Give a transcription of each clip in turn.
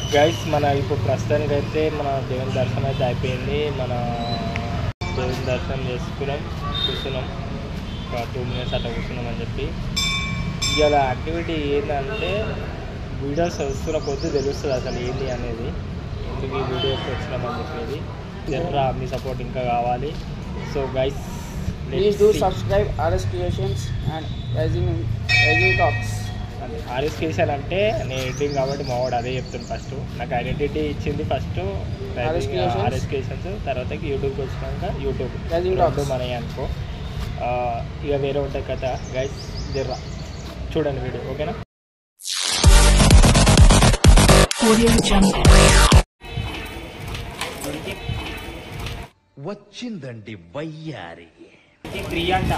Guys మన ఇప్పుడు ప్రస్తుతానికి అయితే మన దేవుని దర్శనం అయితే అయిపోయింది మన దేవుని దర్శనం చేసుకున్నాం కూర్చున్నాం ఒక టూ మినిట్స్ అట్లా కూర్చున్నాం అని చెప్పి ఇవాళ యాక్టివిటీ ఏంటంటే వీడియోస్ వస్తున్న కొద్దీ తెలుస్తుంది అసలు ఏంటి అనేది ఎందుకు ఈ వీడియోస్ వచ్చినామని చెప్పేది జనరా మీ సపోర్ట్ ఇంకా కావాలి so guys Please do subscribe RS Creations and Rising Rising Talks. RS creation అంటే నేను ఎడిటింగ్ కాబట్టి మా వాడు అదే చెప్తుంది ఫస్ట్ నాకు ఐడెంటిటీ ఇచ్చింది first RS Creations. RS creations తర్వాత యూట్యూబ్కి వచ్చినాక యూట్యూబ్ Rising రెండు Talks. మనవి అనుకో ఆ, ఇక వేరే ఉంటాయి కదా గైస్ జర్రా చూడండి వీడియో ఓకేనా వచ్చిందండి వయ్యారి త్రీ అంట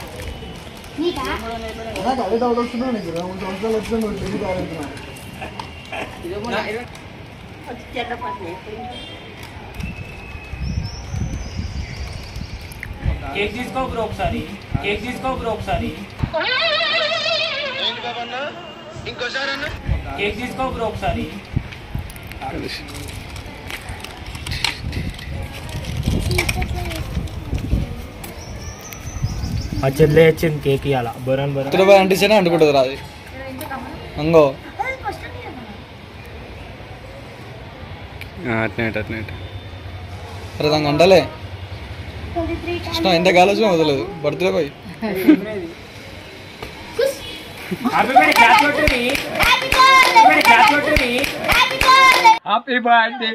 కేక్ తీసుకో బ్రో ఒకసారి కేక్ తీసుకో బ్రో ఒకసారి కేక్ తీసుకో బ్రో ఒకసారి ఆ చెల్లె వచ్చింది కేక్ ఇవ్వాల బొరన్ బొరన్ తులబాయ్ అంటిస్తేనే అంటుకుంటుంది రాది అంగో అట్నే అట్నే అరే దానికి అంటలే కృష్ణ ఎంత కాలోచన వదలదు బర్త్డే పోయి హ్యాపీ బర్త్డే క్లాస్ కొట్టండి క్లాస్ కొట్టండి happy birthday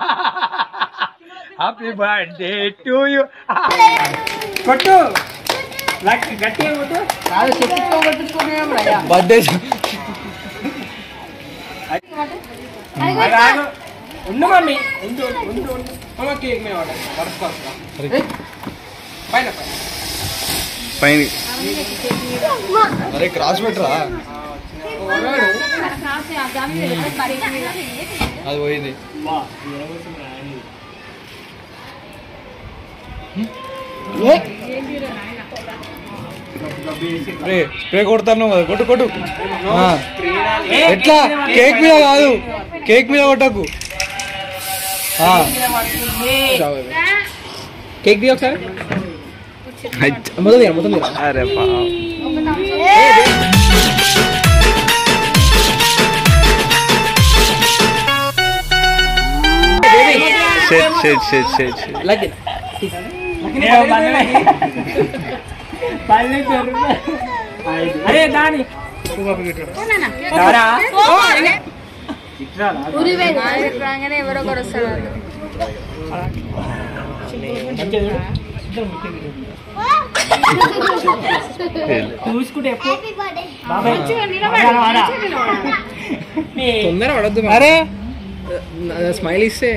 happy birthday to you కొట్టు లక్ గట్టిగా కొట్టు బర్త్డే అది ఆగు. ఉండు మమ్మీ ఉండు ఉండు ఉండు అమ్మ కేక్ మీద పడ్డా. పడుకోవచ్చా? పైన పైన పైన అరే క్రాస్ పెట్టరా అది పోయింది వా, ఎరగొచ్చింది నాయనది. రే స్ప్రే కొడతాను కదా కొట్టు కొట్టు ఆ. ఏ, ఎట్లా కేక్ మీద కాదు కేక్ మీద కొట్టకు ఆ. కేక్ ది ఒకసారి మొదలు తీయరా, మొదలు తీయరా. అరే పాపం. షెట్ షెట్ షెట్ షెట్ షెట్ లగ్గి. నేను పల్లె పల్లె చెరువు. అరే దాని దారా రాగానే ఎవరో ఒకరు వస్తారు వాళ్ళు. చూసుకుంటే ఎప్పుడు బాబాయ్ తొందర పడద్దు అరే స్మైల్ ఇస్తే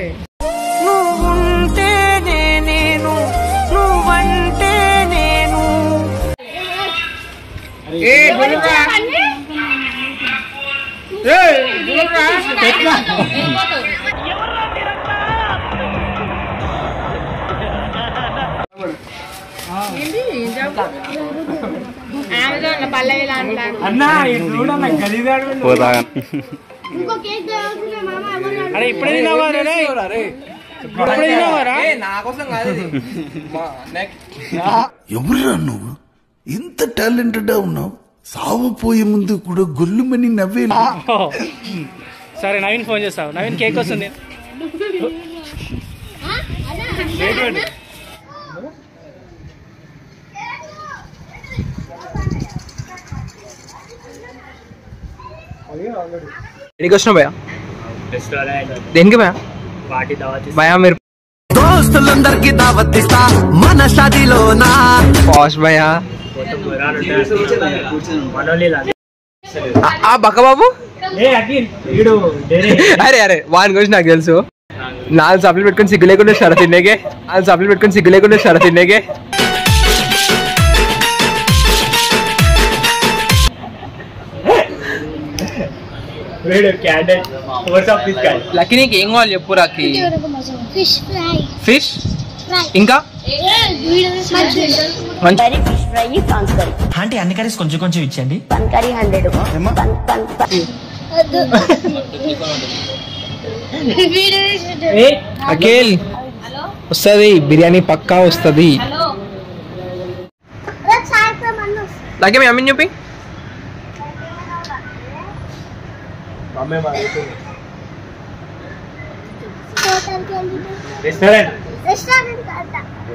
అమెజాన్ లో పల్లవి లాంటి అన్నా ఇది చూడన్న గలీదాడు పోతా అరే ఇప్పుడే తిన్నావారా రే? ఇప్పుడే తిన్నావారా నా కోసం కాదు ఇది. మా నెక్స్ట్ ఎవరురా నువ్వు ఇంత టాలెంటెడ్ ఉన్నావు సావపోయే ముందు కూడా గొల్లుమని నవ్వే సరే నవీన్ ఫోన్ చేస్తావు నవీన్ కేక్ వస్తుంది ఎడికి వచ్చిన భయ రెస్టారెంట్ దేనికి భయ పార్టీ దావత్ భయ మీరు దోస్తులందరికి దావతిస్తా మన షాదీలోనా పాష్ భయ మనోళ్ళు ఆ బక్కబాబు ఏ అఖిల్ వీడు డేరే అరే అరే వాని గురించి నాకు తెలుసు నాలుగు సప్లీ పెట్టుకొని సిగ్గు లేకుండా షర తిన్నేకే నాలుగు సప్లీ పెట్టుకొని సిగ్గు లేకుండా షర తిన్నేకే వీడు candidate force of this guy lucky నీకు ఏం కావాలి చెప్పు రాకి ఫిష్ ఫ్రై ఫిష్ ఫ్రై ఇంకా మంచి curry fish fry prawns curry అంటే అన్ని కర్రీస్ కొంచెం కొంచెం ఇచ్చండి పన్ కర్రీ హండ్రెడ్ పన్ పన్ పన్ వీడియో తీసుకుంటే ఏ అఖిల్ వస్తుంది బిర్యానీ పక్కా వస్తుంది సాయంత్రం అన్న లాగే మీ అమ్మని చెప్పి మమ్మీ మాట్లాడుతుంది హోటల్కి వెళ్ళి రెస్టారెంట్ రెస్టారెంట్ అంట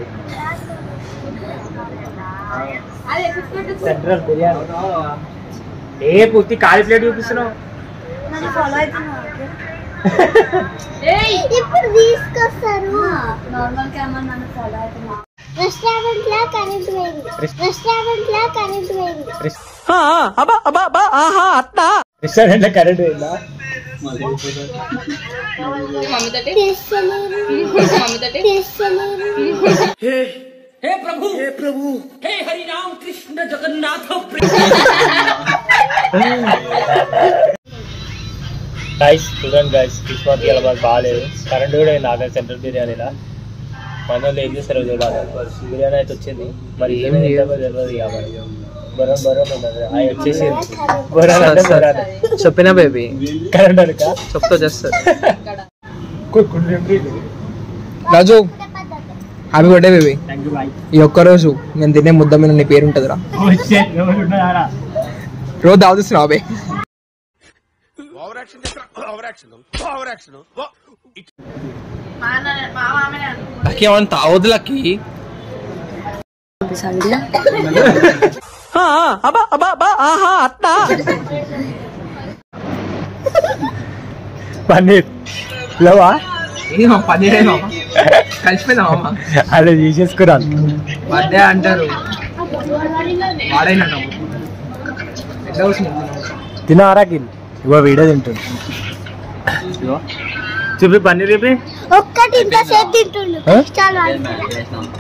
సెంట్రల్ బిర్యానీ ఏ పూర్తి ఖాళీ ప్లేట్ చూపిస్తున్నావు ఇప్పుడు తీసుకొస్తారు నార్మల్ కెమెరా నన్ను ఫాలో అవుతున్నా రెస్టారెంట్ లా కరెంట్ పోయింది రెస్టారెంట్ లా కరెంట్ పోయింది రెస్టారెంట్ లో కరెంట్ పోయిందా తీసుకోలేరు తీసుకోలేరు గైస్ చూడండి గైస్ కిస్మత్ ఇలా మాకు బాగాలేదు కరెంట్ కూడా నాకు సెంట్రల్ బిర్యానీలా మన వాళ్ళు ఏం చేస్తారు చూడాలి బిర్యానీ అయితే వచ్చింది మరి ఏం చేయాలో తెలియదు ఇక మరి బరం బరం ఉన్నది అవి వచ్చేసి బొరాన్ అంటే బొరాన్ చెప్పినా బేబీ కరెంట్ అనక చెప్తా చేస్తారు Raju happy birthday baby thank you boy ఈ ఒక్కరోజు నేను తినే ముద్ద మీద నీ పేరు ఉంటుందిరా రోజు దావుతున్నావు బే లక్కీ ఏమన్నా తావద్దు లక్కీ పన్నీర్ లేవా ఏమో పన్నీర్ ఏమో కలిసిపోయిందా అలా తీసేసుకురాను బర్త్డే అంటారు వాడైనట్టు ఎట్లా వచ్చింది తినవరా గిల్ ఇగో వీడియో తింటుంది ఇగో చూపి పన్నీర్ చూపి ఒక్కటి ఇంత సేపు తింటుండు ఆ? చాలు అయిపోయింది.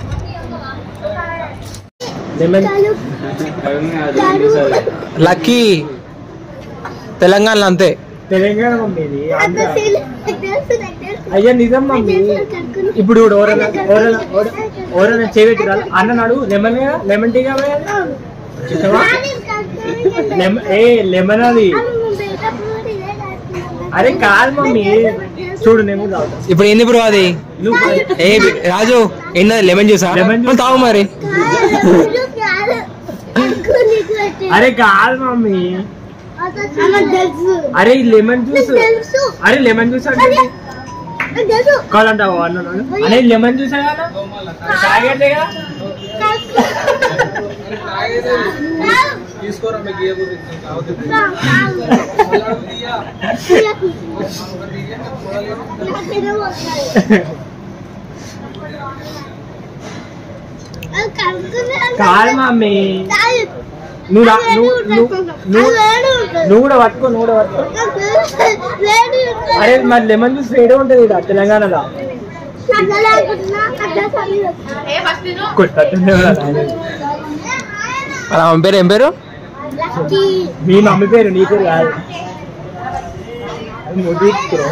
లెమన్ చాలు చాలు లక్కీ తెలంగాణలో అంతే తెలంగాణ మమ్మీది అంత సేపు నాకు తెలుసు నాకు తెలుసు అయ్యా నిజం మమ్మీ కనుక్కుని ఇప్పుడు చూడు ఎవరైనా ఎవరైనా ఎవరైనా చేపెట్టి రాదు అన్ననాడు లెమన్ లెమన్ టీ కావాలి చూసావా లెమన్ ఏ లెమన్ అది అరే కాదు మమ్మీ చూడు నేను కూడా తాగుతా ఇప్పుడు ఏంది బ్రో అది నువ్వు ఏ రాజు ఏంది లెమన్ జ్యూసా Lemon juice. మరి తాగు మరి అరే కాదు మమ్మీ తెలుసు అరే ఈ లెమన్ జ్యూస్ తెలుసు అరే లెమన్ జ్యూస్ అంటే నాకు తెలుసు కాదంటావు అన్నాడు అరే లెమన్ జ్యూస్ కదా తాగట్లే కదా కాదు మమ్మీ నువ్వు రా- నువ్వు నువ్వు నువ్వు నువ్వు కూడా పట్టుకో నువ్వు కూడా పట్టుకో అరే మరి లెమన్ జ్యూస్ వేడే ఉంటుంది ఇక్కడ తెలంగాణలో కొట్టట్టుండే కూడా రాలేదు. వాళ్ళ అమ్మ పేరు ఏం పేరు మీ మమ్మీ పేరు నీ పేరు కాదు అది ముద్దు ఇచ్చుకురు.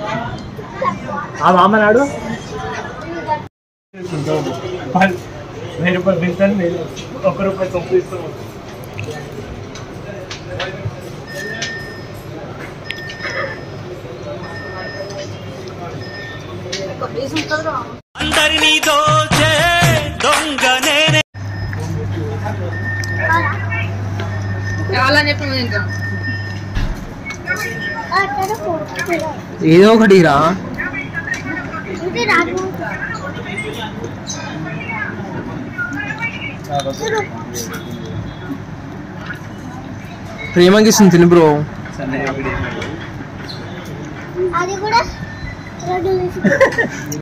ఆ మామ నాడు పది- వెయ్యి రూపాయలు పెంచాను నేను ఒక రూపాయి సొప్పు ఇస్తాను కావాలని చెప్పి ఇంకా ఏదో ఒకటి రా ప్రేమకి ఇస్తుంది తిని బ్రో అది కూడా రెండు